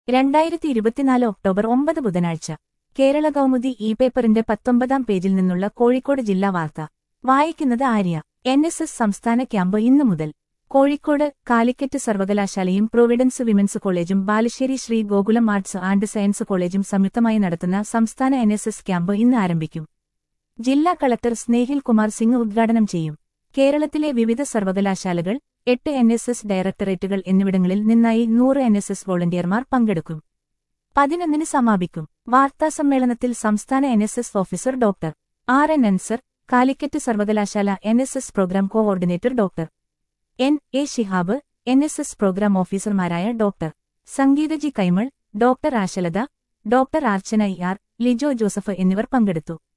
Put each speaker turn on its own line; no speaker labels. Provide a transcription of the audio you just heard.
രണ്ടായിരത്തി ഇരുപത്തിനാല് ഒക്ടോബർ ഒമ്പത് ബുധനാഴ്ച കേരള കൗമുദി ഇ പേപ്പറിന്റെ പത്തൊമ്പതാം പേജിൽ നിന്നുള്ള കോഴിക്കോട് ജില്ലാ വാർത്ത വായിക്കുന്നത് ആര്യ എൻ എസ് എസ് സംസ്ഥാന ക്യാമ്പ് ഇന്നു മുതൽ കോഴിക്കോട് കാലിക്കറ്റ് സർവകലാശാലയും പ്രൊവിഡൻസ് വിമൻസ് കോളേജും Balussery Sree Gokulam arts and science കോളേജും സംയുക്തമായി നടത്തുന്ന സംസ്ഥാന എൻ എസ് എസ് ക്യാമ്പ് ഇന്ന് ആരംഭിക്കും ജില്ലാ കളക്ടർ സ്നേഹിൽ കുമാർ സിംഗ് ഉദ്ഘാടനം ചെയ്യും കേരളത്തിലെ വിവിധ സർവകലാശാലകൾ എട്ട് എൻ എസ് എസ് ഡയറക്ടറേറ്റുകൾ എന്നിവിടങ്ങളിൽ നിന്നായി നൂറ് എൻ എസ് എസ് വോളണ്ടിയർമാർ പങ്കെടുക്കും പതിനൊന്നിന് സമാപിക്കും വാർത്താസമ്മേളനത്തിൽ സംസ്ഥാന N S S officer doctor R N Ansar Calicut സർവകലാശാല N S S programme coordinator doctor N A Shihab N S S programme ഓഫീസർമാരായ doctor Sangeetha G Kaimal doctor Ashalatha doctor Archana E R Lijo Joseph എന്നിവർ പങ്കെടുത്തു